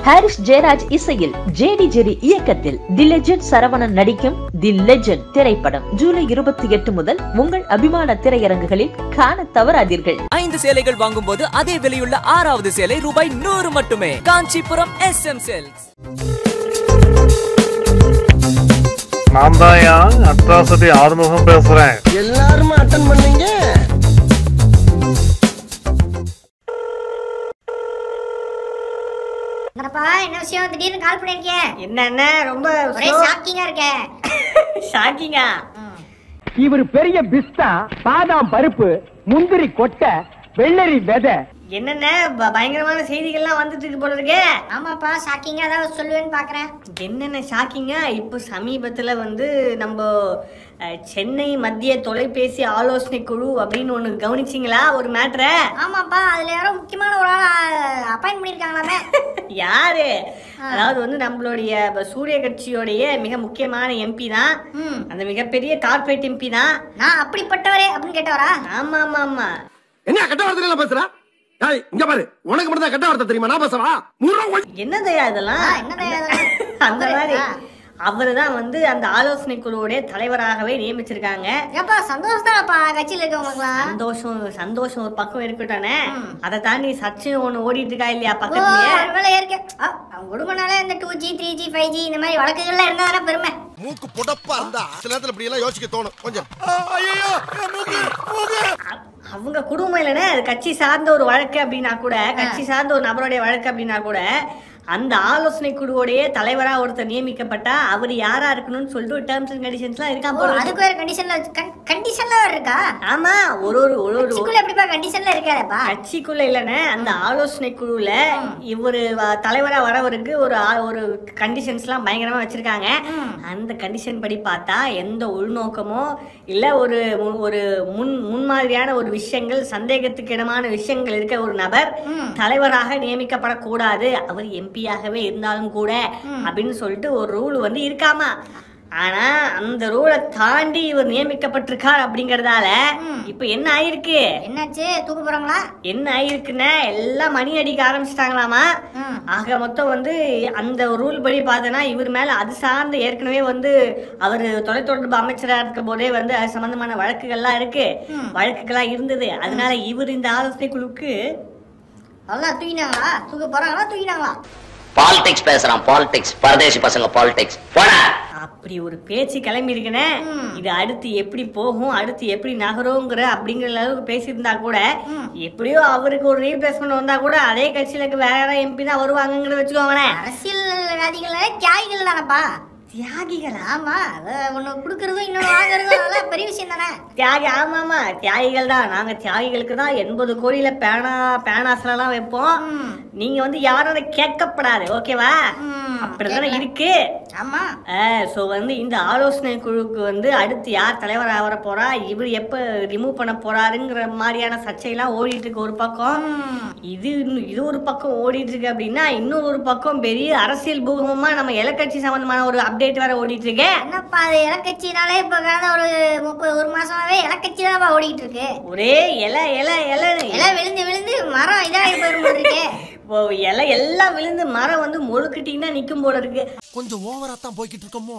Harris Jayaraj இசையில் JD ஜெரி இயக்கத்தில் தி legend Saravanan நடிக்கும் தி லெஜெண்ட் திரைப்படம் ஜூலை இருபத்தி எட்டு முதல் உங்கள் அபிமான திரையரங்குகளில் காண தவறாதீர்கள் ஐந்து சேலைகள் வாங்கும் போது அதே விலையுள்ள ஆறாவது சேலை ரூபாய் நூறு மட்டுமே காஞ்சிபுரம் எஸ் எம் சேல்ஸ் நான் தான் அட்ராசிட்டி ஆறுமுகம் பேசுறேன் எல்லாருமே அட்டன் பண்ணீங்க என்னப்பா என்ன விஷயம் திடீர்னு கால் பண்ணிருக்கே என்னென்ன ரொம்ப ஒரே ஷாக்கிங்கா இருக்க ஷாக்கிங்கா இவர் பெரிய பிஸ்தா பாதாம் பருப்பு முந்திரி கொட்டை வெள்ளரி விதை என்னென்ன ப- பயங்கரமான செய்திகள்லாம் வந்துட்டு இருக்கு போல இருக்கே ஆமாப்பா ஷாக்கிங்கா ஏதாவது சொல்லுவேன்னு பாக்குறேன் என்னென்ன ஷாக்கிங்கா இப்போ சமீபத்தில் வந்து நம்ம அஹ், சென்னை மத்திய தொலைபேசி ஆலோசனை குழு அப்படின்னு ஒன்று கவனிச்சிங்களா ஒரு மேட்ரை ஆமாப்பா அதுல யாரோ முக்கியமான ஒரு ஆள் அப்பாயின்ட் பண்ணிருக்காங்களாமே யாரு அதாவது வந்து நம்மளுடைய ப- சூரிய கட்சியோடைய மிக முக்கியமான எம்பி தான் ம். அந்த மிகப்பெரிய கார்பரேட் எம்பி தான் நான் அப்படிப்பட்டவரே அப்படின்னு கேட்டவரா ஆமா ஆமா ஆமா என்ன கட்ட வார்த்தை பேசுற ஏய், இங்க பாரு உனக்கு மட்டும் தான் கட்ட வார்த்தை தெரியுமா நான் பேசுறா மூணு என்னதையா இதெல்லாம் ஆ, என்னதையா இதெல்லாம்? அந்த மாதிரி ஆ. அவரு தான் வந்து அந்த ஆலோசனை குழுவுடைய தலைவராகவே நியமிச்சிருக்காங்க ஏப்பா சந்தோஷம் தானப்பா கட்சியில இருக்கவங்களுக்குலாம் சந்தோஷம் சந்தோஷம் ஒரு பக்கம் இருக்கட்டானே ம். அதை தாண்டி சர்ச்சையும் ஒண்ணு ஓடிட்டு இருக்கா இல்லையா ஓ, பக்கத்துலயே ஒருவேளை ஏற்க ஆ, அவங்க குடும்பனால இந்த two G three G five G இந்த மாதிரி வழக்குகள்லாம் இருந்தா தானே பெருமை மூக்கு புடப்பா இருந்தா சில நேரத்துல இப்படி எல்லாம் யோசிக்க தோணும் கொஞ்சம் அ- அவங்க குடும்பம் இல்லைன்னா அது கட்சி சார்ந்த ஒரு வழக்கு அப்படின்னா கூட கட்சி சார்ந்த ஒரு நபருடைய வழக்கு அப்படின்னா கூட அந்த ஆலோசனை குழுவோடைய தலைவரா ஒருத்தர் நியமிக்கப்பட்டா அவர் யாரா இருக்கணும்னு சொல்லிட்டு ஒரு டேர்ம்ஸ் அண்ட் கண்டிஷன்ஸ்லாம் இருக்கா ஓ, போல இருக்கு. அதுக்கு வேற கண்டிஷன்ல கண்டிஷன்ல வேற இருக்கா ஆமா ஒரு ஒரு ஒரு ஒரு ஸ்கூல்ல எப்படிப்பா கண்டிஷன்ல இருக்காதப்பா கட்சிக்குள்ள இல்லைன்னு அந்த ஆலோசனை குழுல இவரு வ- தலைவரா வரவருக்கு ஒரு ஆ- ஒரு கண்டிஷன்ஸ்லாம் பயங்கரமா வச்சிருக்காங்க அந்த கண்டிஷன் படி பார்த்தா எந்த உள்நோக்கமோ இல்ல ஒரு மு- ஒரு முன் முன்மாதிரியான ஒரு விஷயங்கள் சந்தேகத்துக்கு இடமான விஷயங்கள் இருக்க ஒரு நபர் தலைவராக நியமிக்கப்படக்கூடாது அவர் எம்பியாகவே இருந்தாலும் கூட அப்படின்னு சொல்லிட்டு ஒரு ரூல் வந்து இருக்காமா ஆனா அந்த ரூலை தாண்டி இவர் நியமிக்கப்பட்டிருக்கார் அப்படிங்கறதால இப்ப என்ன ஆயிருக்கு என்னாச்சு தூக்க போறாங்களா என்ன ஆயிருக்குன்னா எல்லாம் மணி அடிக்க ஆரம்பிச்சிட்டாங்களாமா ம். ஆக மொத்தம் வந்து அந்த ரூல் படி பார்த்தோன்னா இவர் மேல அது சார்ந்து ஏற்கனவே வந்து அவர் தொலைத்தொடர்பு அமைச்சரா இருக்க போதே வந்து அது சம்பந்தமான வழக்குகள்லாம் இருக்கு வழக்குகள்லாம் இருந்தது அதனால இவர் இந்த ஆலோசனை குழுவுக்கு அதெல்லாம் தூக்கினாங்களா தூக்க போறாங்களா தூக்கினாங்களா பாலிடிக்ஸ் பேசுறான் பாலிடிக்ஸ் பரதேசி பசங்க பாலிடிக்ஸ் போடா அப்படி ஒரு பேச்சு கிளம்பி இருக்குனே இது அடுத்து எப்படி போகும் அடுத்து எப்படி நகருங்கிற அப்படிங்கிற அளவுக்கு பேசியிருந்தா கூட எப்படியோ அவருக்கு ஒரு ரீப்ளேஸ்மெண்ட் வந்தா கூட அதே கட்சியில இருக்க வேற யாராவது எம்பி தான் வருவாங்கங்கிறத வச்சுக்கோங்களேன் அரசியல்வாதிகள் தியாகிகள் தானப்பா தியாகிகளா ஆமா அத ஒண்ணு குடுக்கறதும் இன்னொன்னு வாங்குறதும் அதெல்லாம் பெரிய விஷயம் தானே தியாகி ஆமாமா தியாகிகள் தான் நாங்க தியாகிகளுக்கு தான் எண்பது கோடியில பேனா பேனாஸ்லாம் வைப்போம் நீங்க வந்து யாரும் அதை கேட்கப்படாது ஓகேவா ம், அப்படிதானே இருக்கு ஆமா ஸோ வந்து இந்த ஆலோசனை குழுக்கு வந்து அடுத்து யார் தலைவர் ஆவர போறா இவர் எப்ப ரிமூவ் பண்ண போறாருங்கிற மாதிரியான சர்ச்சையெல்லாம் ஓடிட்டு இருக்கு ஒரு பக்கம் இது இன்னும் இது ஒரு பக்கம் ஓடிட்டு இருக்கு அப்படின்னா இன்னொரு ஒரு பக்கம் பெரிய அரசியல் பூகமா நம்ம எலக்கட்சி சம்பந்தமான ஒரு அப்டேட் வேற ஓடிட்டு இருக்கு என்னப்பா அது இலக்கட்சினாலே இப்ப கடந்த ஒரு முப்பது ஒரு மாசமாவே இலக்கட்சி தான் ஓடிட்டு இருக்கு ஒரே இலை இலை இலை எல்லாம் விழுந்து விழுந்து மரம் இதாகி போயிரும் போல இருக்கே இப்போ இலை எல்லாம் விழுந்து மரம் வந்து முழுக்கிட்டீங்கன்னா நிக்கும் போல இருக்கு கொஞ்சம் ஓவரா தான் போய்கிட்டு இருக்கோமோ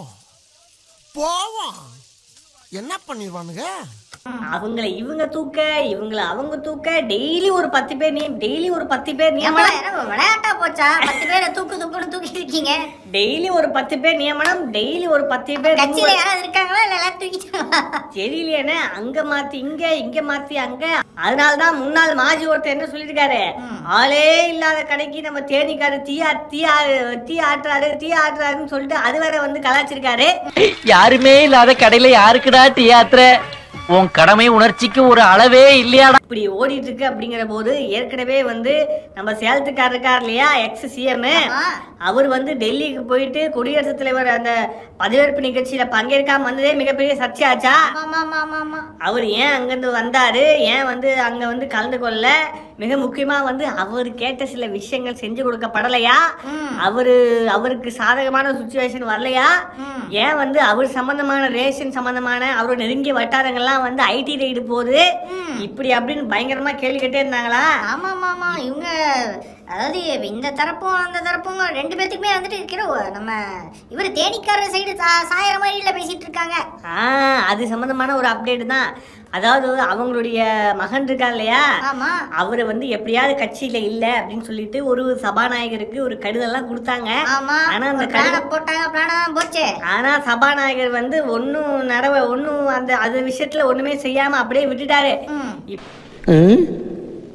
போவோம் என்ன பண்ணிடுவானுங்க அவங்கள இவங்க தூக்க இவங்கள அவங்க தூக்க டெய்லி ஒரு பத்து பேர் நீ டெய்லி ஒரு பத்து பேர் ஏப்பா, நியமனம் என்ன விளையாட்டா போச்சா பத்து பேரை தூக்கு தூக்குன்னு தூக்கிட்டு இருக்கீங்க டெய்லி ஒரு பத்து பேர் நியமனம் டெய்லி ஒரு பத்து பேர் கட்சியில remove. யாராவது இருக்காங்களா இல்ல எல்லாரும் தூக்கிட்டாங்களா தெரியலையேன்னு அங்க மாத்தி இங்க இங்க மாத்தி அங்க அதனாலதான் முன்னாள் மாஜி ஒருத்தர் என்ன சொல்லிருக்காரு ஆளே இல்லாத கடைக்கு நம்ம தேனிக்காரு தீ ஆ- தீ ஆ- தீ ஆட்டுறாரு தீ ஆட்டுறாருன்னு சொல்லிட்டு அது வேற வந்து கலாச்சிருக்காரு யாருமே இல்லாத கடையில யாருக்குடா டீ ஆத்துற உன் கடமை உணர்ச்சிக்கு ஒரு அளவே இல்லையாடா இப்படி ஓடிட்டு இருக்கு அப்படிங்கிற போது ஏற்கனவே வந்து நம்ம சேலத்துக்காரர் இருக்கார் இல்லையா எக்ஸ் சிஎம் அவர் வந்து டெல்லிக்கு போயிட்டு குடியரசுத் தலைவர் அந்த பதவியேற்பு நிகழ்ச்சியில பங்கேற்காம வந்ததே மிகப்பெரிய சர்ச்சையாச்சா ஆமா ஆமா ஆமா ஆமா அவர் ஏன் அங்கிருந்து வந்தாரு ஏன் வந்து அங்க வந்து கலந்து கொள்ள மிக முக்கியமா வந்து அவர் கேட்ட சில விஷயங்கள் செஞ்சு கொடுக்கப்படலையா அவரு அவருக்கு சாதகமான சுச்சுவேஷன் வரலையா ஏன் வந்து அவர் சம்பந்தமான ரேஷன் சம்பந்தமான அவரோட நெருங்கிய வட்டாரங்கள்லாம் வந்து ஐடி ரைடு போகுது இப்படி அப்படின்னு பயங்கரமா கேள்வி கேட்டே இருந்தாங்களா ஆமா ஆமா ஆமா இவங்க அதாவது இப்ப இந்த தரப்பும் அந்த தரப்பும் ரெண்டு பேத்துக்குமே வந்துட்டு இருக்கிற நம்ம இவர் தேனிக்காரர் சைடு சாயற மாதிரி இல்ல பேசிட்டு இருக்காங்க ஆ அது சம்பந்தமான ஒரு அப்டேட் தான் அதாவது அவங்களுடைய மகன் இருக்கா இல்லையா ஆமா அவர் வந்து எப்படியாவது கட்சியில இல்ல அப்படின்னு சொல்லிட்டு ஒரு சபாநாயகருக்கு ஒரு கடிதம்லாம் கொடுத்தாங்க ஆமா ஆனா அந்த பிளான கடிதம் போட்டாங்க பிளான தான் போச்சு ஆனா சபாநாயகர் வந்து ஒன்னும் நடவ ஒன்னும் அந்த அது விஷயத்துல ஒண்ணுமே செய்யாம அப்படியே விட்டுட்டாரு ம். இப்-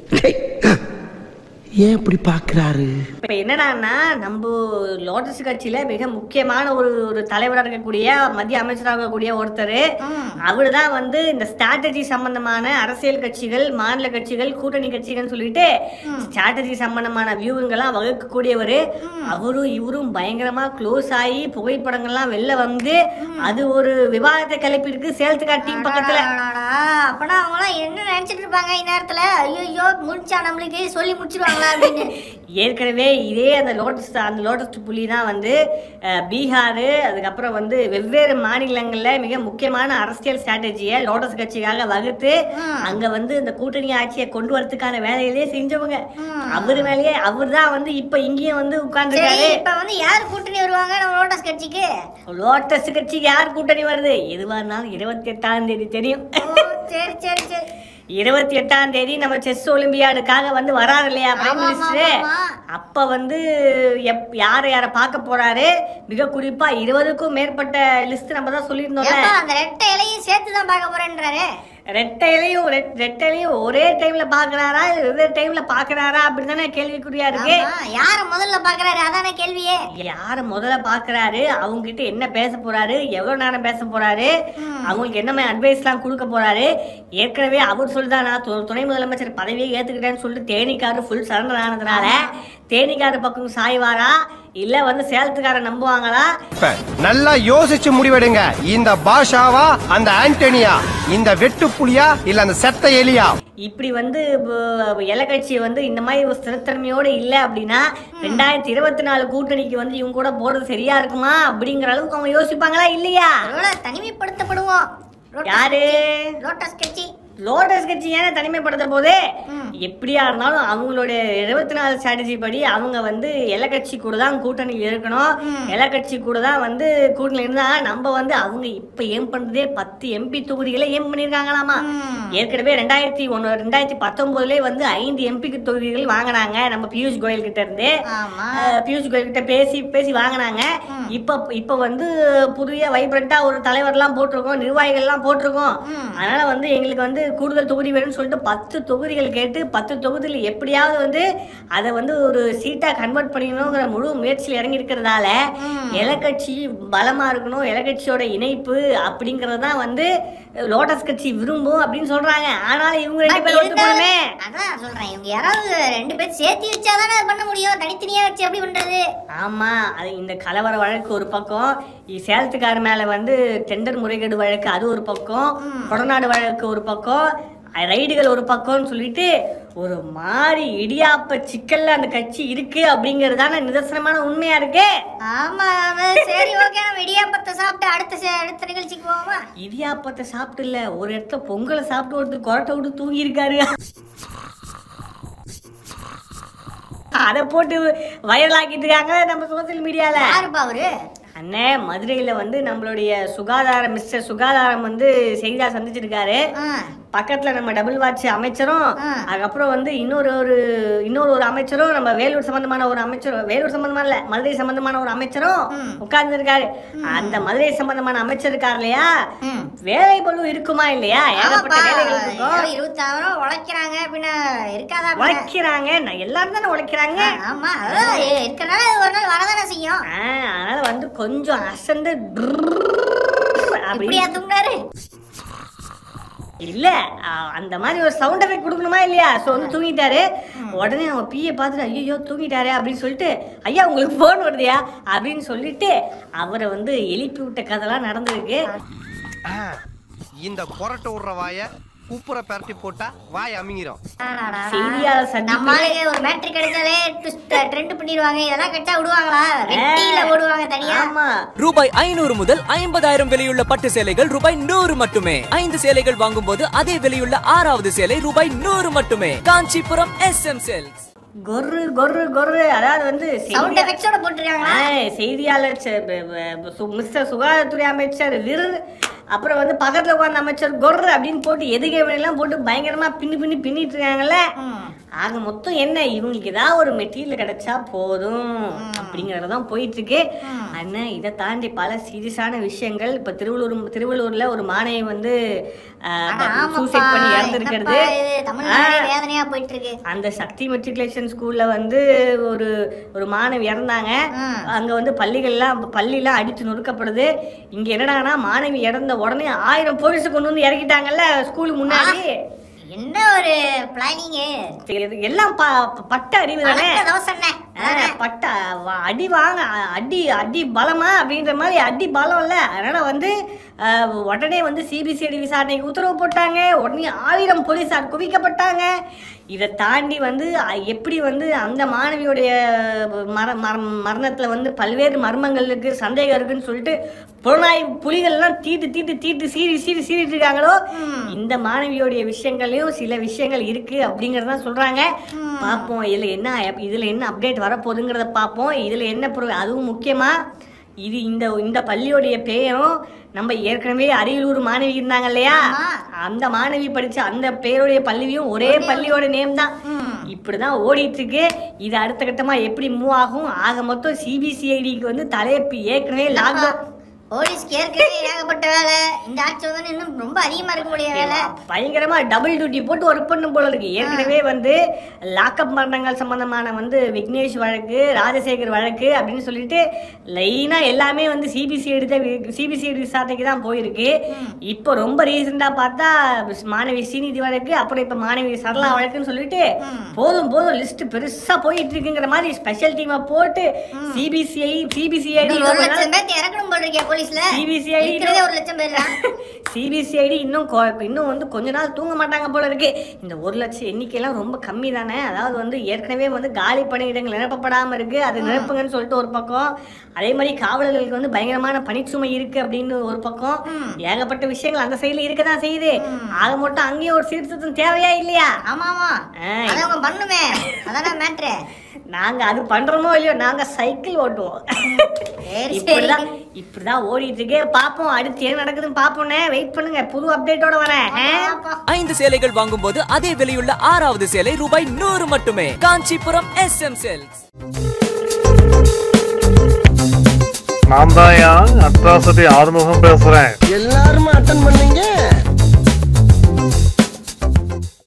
ஏன் இப்படி பாக்குறாரு இப்ப என்னடான்னா நம்ம லோட்டஸ் கட்சியில மிக முக்கியமான ஒரு ஒரு தலைவராக இருக்கக்கூடிய மத்திய அமைச்சராக இருக்கக்கூடிய ஒருத்தர் அவர் தான் வந்து இந்த ஸ்ட்ராட்டஜி சம்பந்தமான அரசியல் கட்சிகள் மாநில கட்சிகள் கூட்டணி கட்சிகள்னு சொல்லிட்டு ஸ்ட்ராட்டஜி சம்பந்தமான வியூகங்கள்லாம் வகுக்கக்கூடியவர் அவரும் இவரும் பயங்கரமா க்ளோஸ் ஆகி புகைப்படங்கள்லாம் வெளில வந்து அது ஒரு விவாதத்தை கிளப்பிருக்கு சேலத்துக்கா டீம் பக்கத்துல அடடடடா. அப்பனா அவங்க எல்லாம் என்ன நினைச்சிட்டு இருப்பாங்க இந்நேரத்துல ஐயோ முடிச்சா நம்மளுக்கு சொல்லி முடிச்சிருவாங்களா அப்படின்னு ஏற்கனவே இதே அந்த லோட்டஸ் அந்த லோட்டஸ் புலி தான் வந்து அஹ், பீகார் அதுக்கப்புறம் வந்து வெவ்வேறு மாநிலங்களில் மிக முக்கியமான அரசியல் ஸ்ட்ராட்டஜியை லோட்டஸ் கட்சிக்காக வகுத்து அங்க வந்து இந்த கூட்டணி ஆட்சியை கொண்டு வரதுக்கான வேலையிலே செஞ்சவங்க அவர் மேலேயே அவர் தான் வந்து இப்ப இங்கேயும் வந்து சரி உட்கார்ந்துருக்காரு இப்ப வந்து யார் கூட்டணி வருவாங்க நம்ம லோட்டஸ் கட்சிக்கு லோட்டஸ் கட்சிக்கு யார் கூட்டணி வருது எதுவா இருந்தாலும் இருபத்தி எட்டாம் தேதி தெரியும் ஓ, சரி சரி சரி இருபத்தி எட்டாம் தேதி நம்ம செஸ் ஒலிம்பியாடுக்காக வந்து வராரு இல்லையா பிரைம் ஆமா, மினிஸ்டர் ஆமா, ஆமா. அப்ப வந்து எப் யார யார பார்க்க போறாரு மிக குறிப்பா இருபதுக்கும் மேற்பட்ட லிஸ்ட் நம்ம தான் சொல்லியிருந்தோம்ல ஏப்பா, அந்த ரெட்டை இலையும் சேர்த்து தான் பார்க்க போறேன்றாரு ரெட்டையிலையும் ரெட்- ரெட்டையிலையும் ஒரே டைம்ல பாக்குறாரா இல்ல வெவ்வேறு டைம்ல பாக்குறாரா அப்படிதானே கேள்விக்குறியா இருக்கு ஆமா, யார முதல்ல பாக்குறாரு அதானே கேள்வியே யார முதல்ல பாக்குறாரு அவங்க கிட்ட என்ன பேச போறாரு எவ்வளவு நேரம் பேச போறாரு அவங்களுக்கு என்ன மாதிரி அட்வைஸ் எல்லாம் கொடுக்க போறாரு ஏற்கனவே அவர் சொல்லிதான் நான் து- துணை முதலமைச்சர் பதவியை ஏத்துக்கிட்டேன்னு சொல்லிட்டு தேனிக்காரு ஃபுல் சரண்டர் ஆனதுனால தேனிக்காரு பக்கம் சாய்வாரா இல்ல வந்து சேலத்துக்கார நம்புவாங்களா நல்லா யோசிச்சு முடிவெடுங்க இந்த பாஷாவா அந்த ஆண்டனியா இந்த வெட்டு புலியா இல்ல அந்த செத்த எலியா இப்படி வந்து எலக்கட்சி வந்து இந்த மாதிரி ஒரு ஸ்திரத்தன்மையோட இல்ல அப்படின்னா ரெண்டாயிரத்தி இருபத்தி நாலு கூட்டணிக்கு வந்து இவங்க கூட போறது சரியா இருக்குமா அப்படிங்கிற அளவுக்கு அவங்க யோசிப்பாங்களா இல்லையா ஒருவேளை தனிமைப்படுத்தப்படுவோம் லோட்டஸ் யாரு? கட்சி. லோட்டஸ் கட்சி லோட்டஸ் கட்சி ஏன் தனிமைப்படுத்த போது எப்படியா இருந்தாலும் அவங்களுடைய இருபத்தி நாலு ஸ்ட்ராட்டஜி படி அவங்க வந்து எலக்கட்சி கூட தான் கூட்டணியில் இருக்கணும் எலக்கட்சி கூட தான் வந்து கூட்டணியில் இருந்தா நம்ம வந்து அவங்க இப்ப ஏம் பண்றதே பத்து எம்பி தொகுதிகளை ஏம் பண்ணிருக்காங்களாமா ஏற்கனவே ரெண்டாயிரத்தி ஒன்னு ரெண்டாயிரத்தி பத்தொன்பதுலேயே வந்து ஐந்து எம்பி தொகுதிகள் வாங்கினாங்க நம்ம பியூஷ் கோயல் கிட்ட இருந்து ஆமா அஹ், பியூஷ் கோயல் கிட்ட பேசி பேசி வாங்கினாங்க இப்ப இப்ப வந்து புதிய வைப்ரண்டா ஒரு தலைவர்லாம் போட்டிருக்கோம் நிர்வாகிகள்லாம் போட்டிருக்கோம் அதனால வந்து எங்களுக்கு வந்து கூடுதல் தொகுதி வேணும்னு சொல்லிட்டு பத்து தொகுதிகள் கேட்டு பத்து தொகுதியில் எப்படியாவது வந்து அதை வந்து ஒரு சீட்டா கன்வெர்ட் பண்ணிக்கணுங்கிற முழு முயற்சியில் இறங்கி இருக்கிறதால எலக்கட்சி பலமா இருக்கணும் எலக்கட்சியோட இணைப்பு அப்படிங்கறது தான் வந்து லோட்டஸ் கட்சி விரும்பும் அப்படின்னு சொல்றாங்க ஆனாலும் இவங்க ரெண்டு But பேரும் ஒத்து இருந்தாலும்- போகணுமே அதான் சொல்றேன் இவங்க யாராவது ரெண்டு பேரும் சேர்த்து வச்சாதானே அது பண்ண முடியும் தனித்தனியா வச்சு எப்படி பண்றது ஆமா அது இந்த கலவர வழக்கு ஒரு பக்கம் இ- சேலத்துக்கார மேல வந்து டெண்டர் முறைகேடு வழக்கு அது ஒரு பக்கம் கொடநாடு வழக்கு ஒரு பக்கம் அ- ரைடுகள் ஒரு பக்கம்னு சொல்லிட்டு ஒரு மாதிரி இடியாப்ப சிக்கல்ல அந்த கட்சி இருக்கு அப்படிங்கிறது தானே நிதர்சனமான உண்மையா இருக்கு ஆமா ஆமா. சரி ஓகே நம்ம இடியாப்பத்தை சாப்பிட்டு அடுத்த சே- அடுத்த நிகழ்ச்சிக்கு போவோமா இடியாப்பத்தை சாப்பிட்டு இல்ல ஒரு இடத்துல பொங்கலை சாப்பிட்டு ஒருத்தர் கொரட்டை விட்டு தூங்கி இருக்காரு அதை போட்டு வைரல் ஆக்கிட்டு இருக்காங்க நம்ம சோசியல் மீடியால யாருப்பா அவரு அண்ணே மதுரையில வந்து நம்மளுடைய சுகாதார மிஸ்டர் சுகாதாரம் வந்து செய்தியாளர் சந்திச்சிருக்காரு ஆ, பக்கத்துல நம்ம டபுள் வாட்ச் அமைச்சரும் ஆ. அதுக்கப்புறம் வந்து இன்னொரு ஒரு இன்னொரு ஒரு அமைச்சரும் நம்ம வேலூர் சம்பந்தமான ஒரு அமைச்சரும் வேலூர் சம்பந்தமான இல்ல மதுரை சம்பந்தமான ஒரு அமைச்சரும் உட்கார்ந்து இருக்காரு அந்த மதுரை சம்பந்தமான அமைச்சர் இருக்கார் இல்லையா வேலை பளு இருக்குமா இல்லையா ஏகப்பட்ட ஆமாப்பா. வேலைகள் இருக்கும் யாரோ இருபத்தாயிரம் உழைக்கிறாங்க பின்ன இருக்காதா பின்ன? உழைக்கிறாங்க நான் எல்லாரும் தானே உழைக்கிறாங்க ஆமா அதான் இ- இருக்கறனால அது ஒரு நாள் வரதானே செய்யும் ஆ, அதனால வந்து கொஞ்சம் அசந்து அப்படி இப்படியா தூங்குறாரு இல்ல அ, அந்த மாதிரி ஒரு சவுண்ட் எஃபெக்ட் கொடுக்கணுமா இல்லையா சோ வந்து தூங்கிட்டாரு உடனே அவன் பிஏ பார்த்துட்டு ஐயோ தூங்கிட்டாரே அப்படின்னு சொல்லிட்டு ஐயா உங்களுக்கு போன் வருதியா அப்படின்னு சொல்லிட்டு அவரை வந்து எழுப்பி விட்ட கதைலாம் நடந்திருக்கு இந்த கொரட்டை விடுற வாய உப்புற பரட்டி போட்டா வாய் அமிங்கிரும் செய்தியாளர் நம்ம சந்திப்பு ஆளுங்க ஒரு மேட்ரிக் கிடைச்சாலே ட்ரெண்ட் பண்ணிடுவாங்க இதெல்லாம் கெட்டா விடுவாங்களா வெட்டியில ஓடுவாங்க தனியா ஆமா ரூபாய் ஐநூறு முதல் ஐம்பதாயிரம் விலையுள்ள பட்டு சேலைகள் ரூபாய் நூறு மட்டுமே ஐந்து சேலைகள் வாங்கும்போது அதே விலையுள்ள ஆறாவது சேலை ரூபாய் நூறு மட்டுமே காஞ்சிபுரம் எஸ் எம் செல்ஸ் கொர்ரு கொர்ரு கொர்ரு அதாவது வந்து சவுண்ட் செய்தியா- எஃபெக்ட்ஸோட போட்டுருக்காங்களா ஆ, செய்தியாளர் ச- ப- ப- சு- மிஸ்டர் சுகாதாரத்துறை அமைச்சர் விரு அப்புறம் வந்து பக்கத்துல உட்கார்ந்த அமைச்சர் கொர்ரு அப்படின்னு போட்டு எதுகை எல்லாம் போட்டு பயங்கரமா பின்னி பின்னி பின்னிட்டு இருக்காங்கல்ல ஆக மொத்தம் என்ன இவங்களுக்கு ஏதாவது ஒரு மெட்டீரியல் கிடைச்சா போதும் அப்படிங்கறதுதான் போயிட்டு இருக்கு ஆனா இதை தாண்டி பல சீரியஸான விஷயங்கள் இப்ப திருவள்ளூர் திருவள்ளூர்ல ஒரு மாணவி வந்து சூசைட் பண்ணி இறந்துருக்கிறது தமிழ்நாடு வேதனையா போயிட்டு இருக்கு அந்த சக்தி மெட்ரிகுலேஷன் ஸ்கூல்ல வந்து ஒரு ஒரு மாணவி இறந்தாங்க அங்க வந்து பள்ளிகள்லாம் பள்ளிலாம் அடித்து நொறுக்கப்படுது இங்க என்னடான்னா மாணவி இறந்த உடனே ஆயிரம் போலீஸ் கொண்டு வந்து இறக்கிட்டாங்கல்ல ஸ்கூலுக்கு முன்னாடி என்ன ஒரு பிளானிங் இது எல்லாம் ப- ப- பட்ட அறிவு தானே தோசை ஆ, பட்ட வ- அடி வாங்க அ- அடி அடி பலமா அப்படின்ற மாதிரி அடி பலம் இல்ல அதனால வந்து அஹ், உடனே வந்து சிபிசிஐடி விசாரணைக்கு உத்தரவு போட்டாங்க உடனே ஆயிரம் போலீசார் குவிக்கப்பட்டாங்க இதை தாண்டி வந்து அ- எப்படி வந்து அந்த மாணவியுடைய மர மரம் மரணத்துல வந்து பல்வேறு மர்மங்கள் இருக்கு சந்தேகம் இருக்குன்னு சொல்லிட்டு புலனாய்வு புலிகள்லாம் தீட்டு தீட்டு தீட்டு சீறி சீறி சீறிட்டு இருக்காங்களோ இந்த மாணவியோடைய விஷயங்களையும் சில விஷயங்கள் இருக்கு அப்படிங்கறத சொல்றாங்க பார்ப்போம் இதுல என்ன அப்- இதுல என்ன அப்டேட் வரப்போகுதுங்கிறத பார்ப்போம் இதுல என்ன பொருள் அதுவும் முக்கியமா இது இந்த இந்த பள்ளியோடைய பெயரும் நம்ம ஏற்கனவே அரியலூர் மாணவி இருந்தாங்க இல்லையா அந்த மாணவி படிச்ச அந்த பேருடைய பள்ளியும் ஒரே பள்ளியோட நேம் தான் இப்படிதான் ஓடிட்டு இருக்கு இது அடுத்த கட்டமா எப்படி மூவ் ஆகும் ஆக மொத்தம் சிபிசிஐடிக்கு வந்து தலைப்பு ஏற்கனவே லாக்டவுன் போலீஸ்க்கு ஏற்கனவே ஏகப்பட்ட வேலை இந்த ஆட்சி வந்து இன்னும் ரொம்ப அதிகமா இருக்க முடிய வேலை பயங்கரமா டபுள் டியூட்டி போட்டு ஒர்க் பண்ணும் போல இருக்கு ஏற்கனவே வந்து லாக்அப் மரணங்கள் சம்பந்தமான வந்து விக்னேஷ் வழக்கு ராஜசேகர் வழக்கு அப்படின்னு சொல்லிட்டு லைனா எல்லாமே வந்து சிபிசிஐடி தான் சிபிசிஐடி விசாரணைக்கு தான் போயிருக்கு இப்போ ரொம்ப ரீசெண்டா பார்த்தா மாணவி ஸ்ரீநிதி வழக்கு அப்புறம் இப்ப மாணவி சரளா வழக்குன்னு சொல்லிட்டு போதும் போதும் லிஸ்ட் பெருசா போயிட்டு இருக்குங்கிற மாதிரி ஸ்பெஷல் டீமை போட்டு சிபிசிஐ சிபிசிஐடி இன்னும் ஒரு லட்சம் பேர்த்து இறக்கணும் போல் இருக்கே போலீஸ்ல CBCID இருக்கிறதே ஒரு லட்சம் பேர் தான் சிபிசிஐடி இன்னும் கொ- இன்னும் வந்து கொஞ்ச நாள் தூங்க மாட்டாங்க போல இருக்கு இந்த ஒரு லட்சம் எண்ணிக்கையெல்லாம் ரொம்ப கம்மி தானே அதாவது வந்து ஏற்கனவே வந்து காலி பணியிடங்கள் நிரப்பப்படாம இருக்கு அது நிரப்புங்கன்னு சொல்லிட்டு ஒரு பக்கம் அதே மாதிரி காவலர்களுக்கு வந்து பயங்கரமான பணிச்சுமை இருக்கு அப்படின்னு ஒரு பக்கம் ஏகப்பட்ட விஷயங்கள் அந்த சைடுல இருக்க தான் செய்யுது ஆக மட்டும் அங்கேயும் ஒரு சீர்திருத்தம் தேவையா இல்லையா ஆமா ஆமா அதை அவங்க பண்ணுமே அதானே மேட்ரு நாங்க அது பண்றோமோ இல்லையோ நாங்க சைக்கிள் ஓட்டுவோம் இப்படிதான் இப்படிதான் ஓடிட்டு இருக்கே பாப்போம் அடுத்து என்ன நடக்குதுன்னு பாப்போம்னே வெயிட் பண்ணுங்க புது அப்டேட்டோட வரேன் ஆ? ஐந்து சேலைகள் வாங்கும்போது அதே விலையுள்ள ஆறாவது சேலை ரூபாய் நூறு மட்டுமே காஞ்சிபுரம் எஸ் எம் செல்ஸ் நான் தான் அட்ராசிட்டி ஆறுமுகம் பேசுறேன் எல்லாருமே அட்டன் பண்ணீங்க